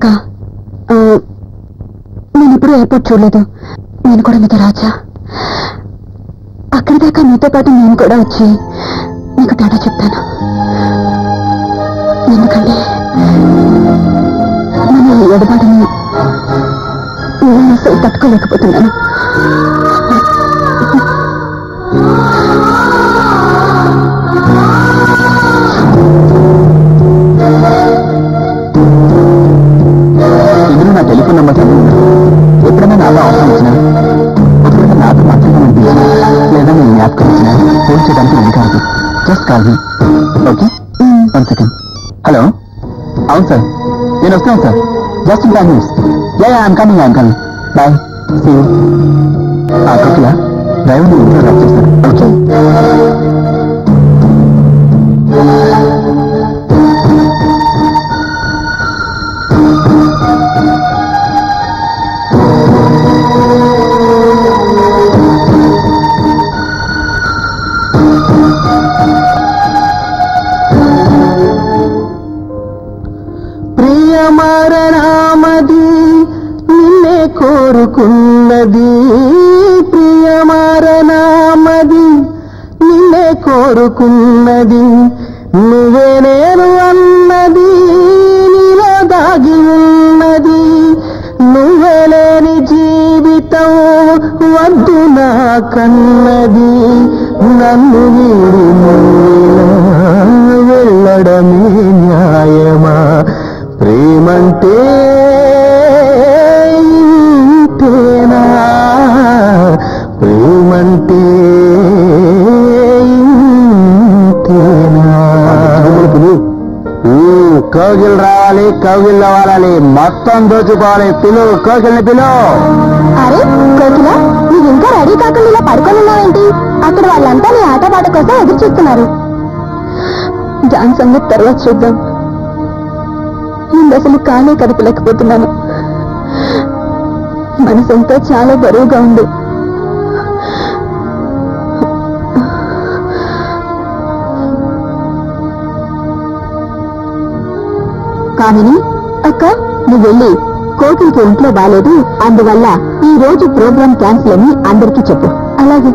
అక్క ఆ, నేను ఎప్పుడూ ఎయిర్పోర్ట్ చూడలేదు నేను కూడా మీతో రాజా అక్కడి దాకా మీతో పాటు నేను కూడా వచ్చి మీకు టాటా చెప్తాను ఎందుకంటే మన ఈ ఎడబాటుని నేను అసలు తట్టుకోలేకపోతున్నాను ఇందులో నా టెలిఫోన్ నెంబర్ చదివింది ఎప్పుడైనా నాతో అవసరం వచ్చినా ఒకవేళ నాతో మాట్లాడమనిపించినా లేదా నేను జ్ఞాపకం వచ్చినా ఫోన్ చేయడానికి రెడీ కాదు just call me okay one second hello అవును సార్ నేను వస్తాను sir just in five minutes ya I'm coming I'm coming bye see you Kokila driver ఇంట్లో డ్రాప్ చేస్తాను ఓకే ప్రియమారనామది నిన్నే కోరుకున్నది ప్రియమారనామది నిన్నే కోరుకున్నది నువ్వే నేను అన్నది నీలో దాగి ఉన్నది నువ్వే లేని జీవితం వద్దు నా కన్నది నన్ను వీడి వెళ్ళడమే న్యాయమా ప్రేమంటే ఇంతేనా ప్రేమంటే ఇంతేనా కౌగిల్ రావాలి కౌగిల్ అవ్వాలి మొత్తం దోచుకోవాలి పిలు కౌగిల్ని పిలు అరే కోకిల నువ్వు ఇంకా రెడీ కాకుండా ఇలా పడుకొని ఉన్నావేంటి అక్కడ వాళ్ళంతా నీ ఆటపాట కోసం ఎదురు చూస్తున్నారు డాన్స్ సంగతి తర్వాత చూద్దాం ముందు అసలు కాలే కదపలేకపోతున్నాను మనసంతా చాలా బరువుగా ఉంది కామిని అక్క నువ్వు వెళ్ళి కోకిలికి ఒంట్లో బాలేదు అందువల్ల ఈ రోజు ప్రోగ్రామ్ క్యాన్సిల్ అని అందరికీ చెప్పు అలాగే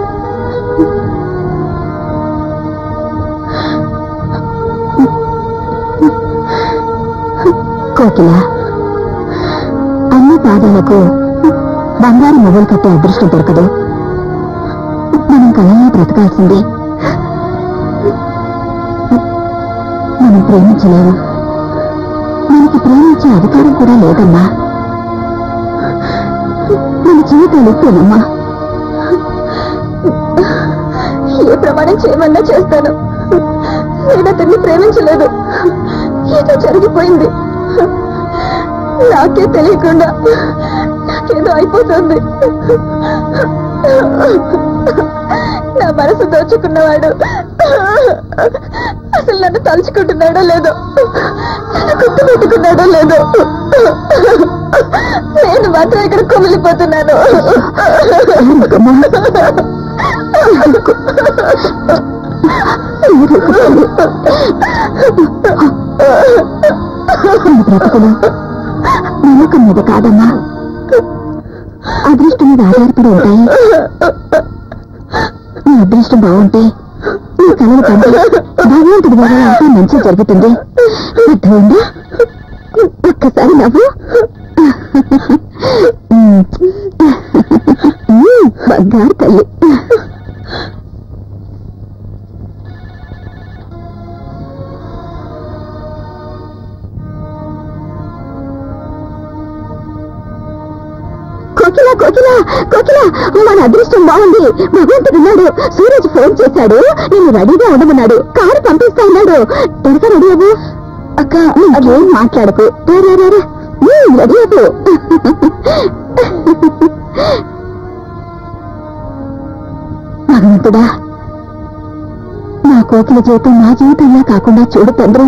కోకిల అన్ని పాదాలకు బంగారు మొబైల్ కట్టే అదృష్టం దొరకదు మనం కళగా బ్రతకాల్సిందే మనం ప్రేమించలేము మనకి ప్రేమించే అధికారం కూడా లేదమ్మా మన జీవితాలు ఇస్తేనమ్మా ఏ ప్రమాణం చేయమన్నా చేస్తాను నేను అతన్ని ప్రేమించలేదు ఏదో జరిగిపోయింది నాకే తెలియకుండా నాకేదో అయిపోతుంది నా మనసు దోచుకున్నవాడు అసలు నన్ను తలుచుకుంటున్నాడో లేదో నన్ను గుర్తు పెట్టుకున్నాడో లేదో నేను మాత్రం ఇక్కడ కుమిలిపోతున్నాను బ్రతుకులు నమ్మకం మీద కాదమ్మా అదృష్టం మీద ఆధారపడి ఉంటాయి నీ అదృష్టం బాగుంటే నీ కలలు కంటే భగవంతుడి వల్ల అంతా మంచి జరుగుతుంది అర్థమైందా ఒక్కసారి నవ్వు ఉమ్. ఉమ్, బంగారు తల్లి కోకిల కోకిల కోకిల మన అదృష్టం బాగుంది భగవంతుడు ఉన్నాడు సూరజ్ ఫోన్ చేశాడు నేను రెడీగా ఉండమన్నాడు కారు పంపిస్తా ఉన్నాడు త్వరగా రెడీ అవ్వు అక్క నువ్వేం మాట్లాడకు రా, రా, రా, రా. ఉమ్, రెడీ అవ్వు భగవంతుడా నా కోకిల జీవితం నా జీవితంలా కాకుండా చూడు తండ్రి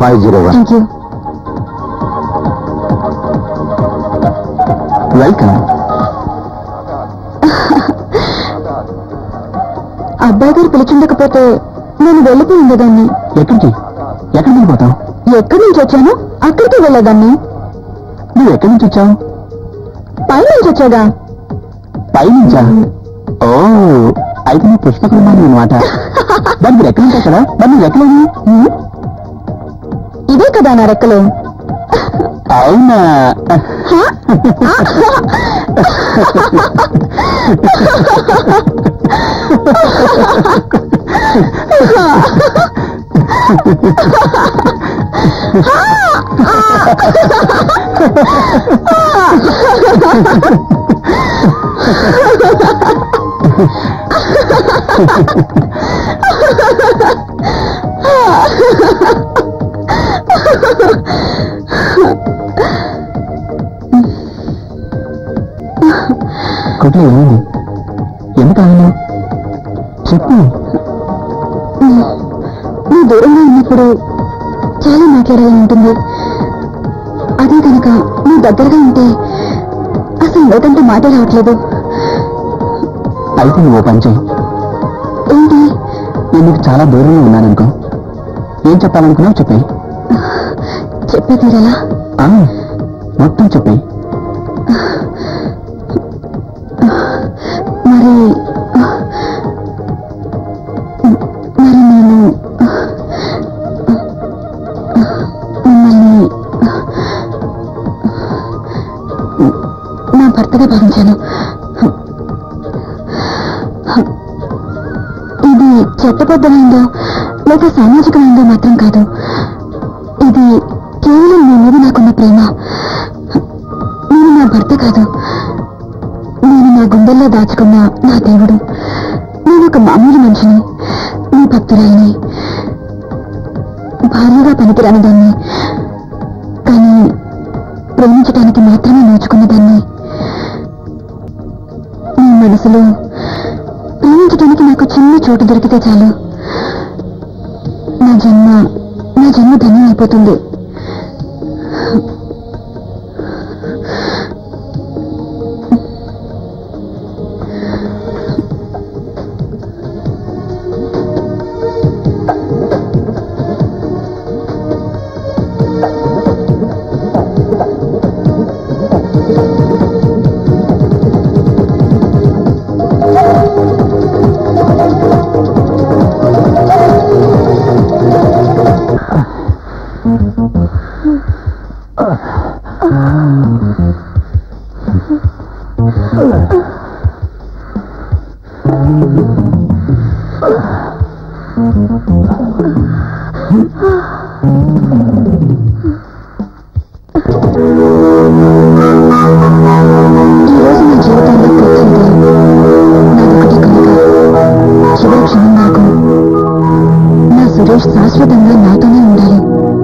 five zero one thank you welcome అబ్బాయి గారు పిలిచిండకపోతే నేను వెళ్ళిపోయి ఉండేదాన్ని ఎక్కడికి ఎక్కడికి వెళ్ళిపోతావు ఎక్కడి నుంచి వచ్చాను అక్కడికి వెళ్ళేదాన్ని నువ్వు ఎక్కడి నుంచి వచ్చావు పై నుంచి వచ్చాగా పైనుంచా ఓ అయితే నీ పుష్పక విమానం అనమాట దానికి మీరు ఎక్కడ ఉంటాయి కదా మరి నువ్వు ఎక్కడ ఉంది? హ్మ్? ఇదే కదా నా రెక్కలు అవునా హా? ఆ! కొట్లో ఏమైంది ఎందుకు ఆగినావు చెప్పు నీ దూరంగా ఉన్నప్పుడు చాలా మాట్లాడాలని ఉంటుంది అదే కనుక నీ దగ్గరగా ఉంటే అసలు లోకంటే మాట రావట్లేదు అయితే నువ్వు ఓ పని చేయి ఏంటి నేను నీకు చాలా దూరంగా ఉన్నాననుకో ఏం చెప్పాలనుకున్నావు చెప్పే చెప్పే తీరాలా మొత్తం చెప్పే మరి మరి నేను మిమ్మల్ని నా భర్తగా భావించాను ఇది చట్టబద్ధమైందో లేక సామాజికమైందో మాత్రం కాదు ఇది కేవలం మీ మీద నాకున్న ప్రేమ నేను నా భర్త కాదు నేను నా గుండెల్లో దాచుకున్న నా దేవుడు నేను ఒక మామూలు మనిషిని నీ భక్తురాలిని భార్యగా పనికిరాని దాన్ని కానీ ప్రేమించడానికి మాత్రమే నేర్చుకున్న దాన్ని నీ మనసులో ప్రేమించడానికి నాకు చిన్న చోటు దొరికితే చాలు నా జన్మ నా జన్మ ధన్యం అయిపోతుంది ఈ రోజు నా జీవితంలోకి వచ్చింది నాదొకటి కనుక చివరి క్షణం నాకు నా సురేష్ శాశ్వతంగా నాతోనే ఉండాలి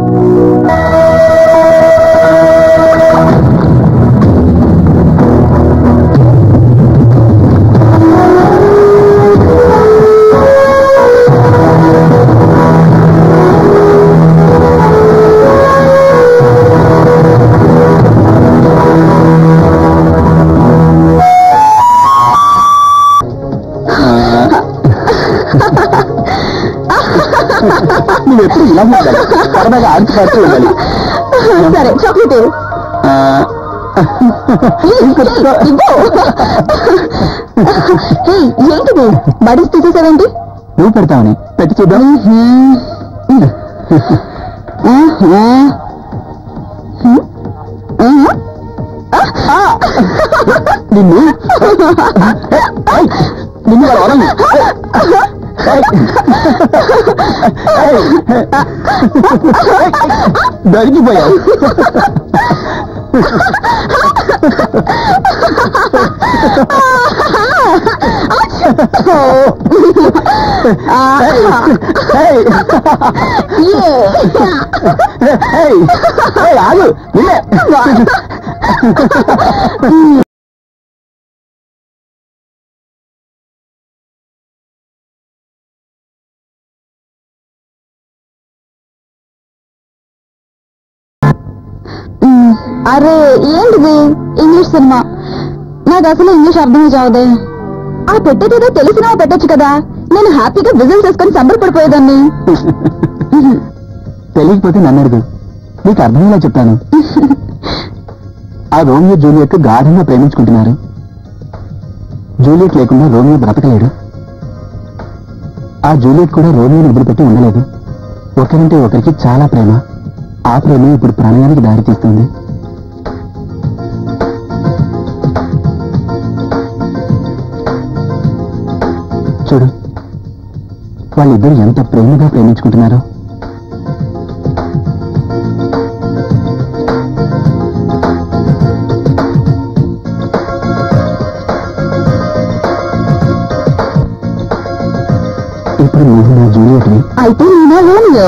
నువ్వు ఎప్పుడు ఇలాగే ఉండాలి సరదాగా ఆడుతూ పాడుతూ ఉండాలి సరే చాక్లెట్ ఇవ్వు. ఆ, ఇవ్వు. హే, ఏంటిది బడీస్ తీసేసావేంటి నువ్వు పెడతావని పెట్టి చూద్దాం నిన్ను ఏయ్, నిన్ను వాడు వదలను. ఏయ్. ఏయ్. దొరికిపోయావు ఏయ్. ఏయ్. ఏయ్, ఆగు నిన్నే అరే ఏంటిది ఇంగ్లీష్ సినిమా నాకు అసలు ఇంగ్లీష్ అర్థమే చావదే ఆ పెట్టేదేదో తెలిసినా పెట్టొచ్చు కదా నేను హ్యాపీగా విజిల్స్ వేసుకొని సంబరపడిపోయేదాన్ని తెలియకపోతే నన్ను అడుగు నీకు అర్థమయ్యేలా చెప్తాను ఆ రోమియో జూలియట్ గాఢంగా ప్రేమించుకుంటున్నారు జూలియట్ లేకుండా రోమియో బ్రతకలేడు ఆ జూలియట్ కూడా రోమియోని వదిలిపెట్టి ఉండలేదు ఒకరంటే ఒకరికి చాలా ప్రేమ ఆ ప్రేమ ఇప్పుడు ప్రణయానికి దారితీస్తుంది చూడు వాళ్ళిద్దరు ఎంత ప్రేమగా ప్రేమించుకుంటున్నారో ఇప్పుడు నువ్వు నా జూలియట్ని అయితే నేనా రోమియో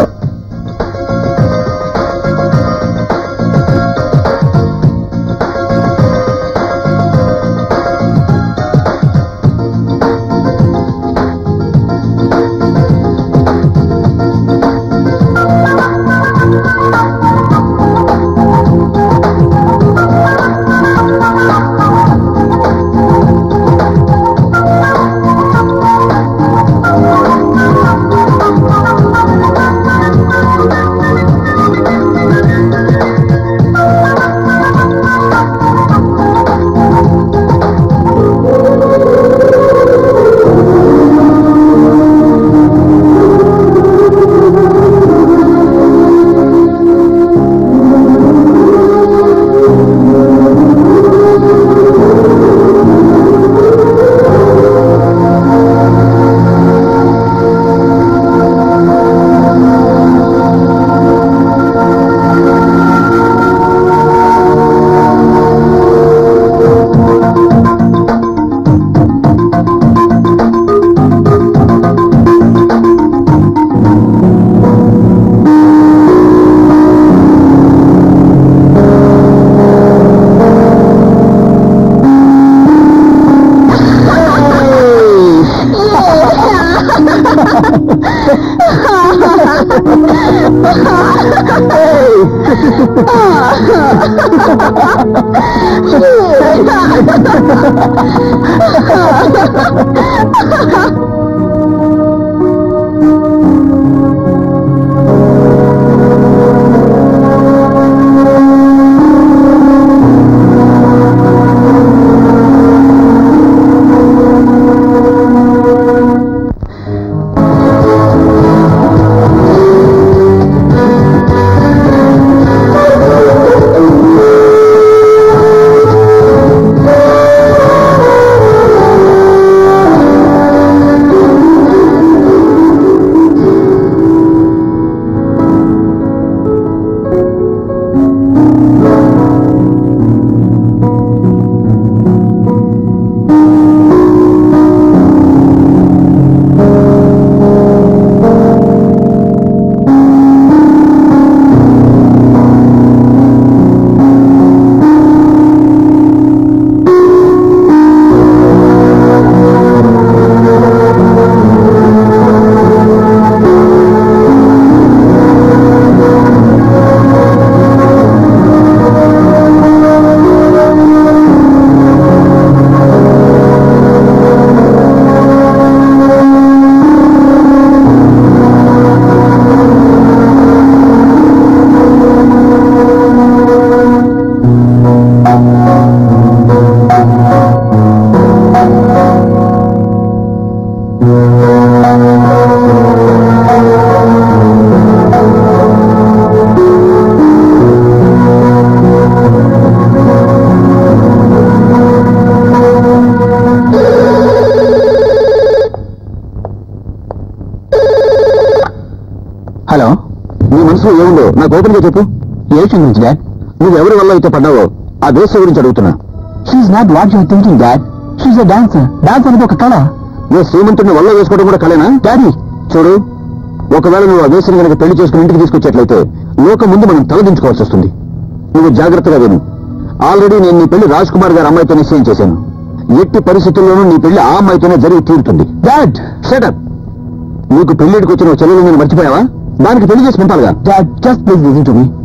హలో నీ మనసులో ఏముందో నాకు ఓపెన్ గా చెప్పు ఏ విషయం గురించి డాడ్ నువ్వు ఎవరి వల్ల అయితే పడ్డావో ఆ వేస గురించి అడుగుతున్నా she's not what your thinking dad she's a dancer dance అనేది ఒక కళ నువ్వు శ్రీమంతుడిని వల్ల వేసుకోవడం కూడా కళేనా డాడీ చూడు ఒకవేళ నువ్వు ఆ వేసిన కనుక పెళ్లి చేసుకుని ఇంటికి తీసుకొచ్చేట్లయితే లోకం ముందు మనం తలదించుకోవాల్సి వస్తుంది నువ్వు జాగ్రత్తగా విను ఆల్రెడీ నేను నీ పెళ్లి రాజ్ కుమార్ గారి అమ్మాయితో నిశ్చయం చేశాను ఎట్టి పరిస్థితుల్లోనూ నీ పెళ్లి ఆ అమ్మాయితోనే జరిగి తీరుతుంది డాడ్ షటప్ నీకు పెళ్లిడికి వచ్చిన చెల్లెలు నేను మర్చిపోయావా దానికి పెళ్లి చేసి పంపాలిగా dad just please listen to me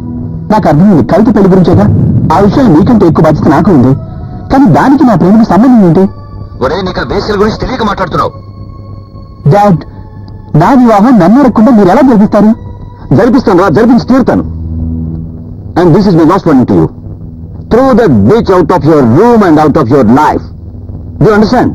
నాకు అర్థమైంది కవిత పెళ్లి గురించేగా ఆ విషయం నీకంటే ఎక్కువ బాధ్యత నాకు ఉంది కానీ దానికి నా ప్రేమకు సంబంధం ఏంటి ఒరే నీకు వేసల గురించి తెలియక మాట్లాడుతున్నావు డాడ్ నా వివాహం నన్ను అడగకుండా మీరు ఎలా జరిపిస్తారు జరిపిస్తాను రా జరిపించి తీరుతాను and this is my last warning to you through the beach out of your room and out of your life do understand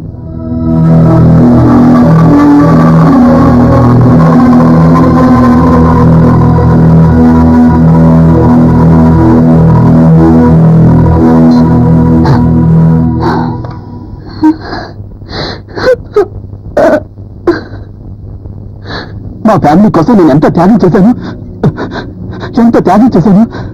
మా ఫ్యామిలీ కోసం నేను ఎంత త్యాగం చేశాను ఎంత త్యాగం చేశాను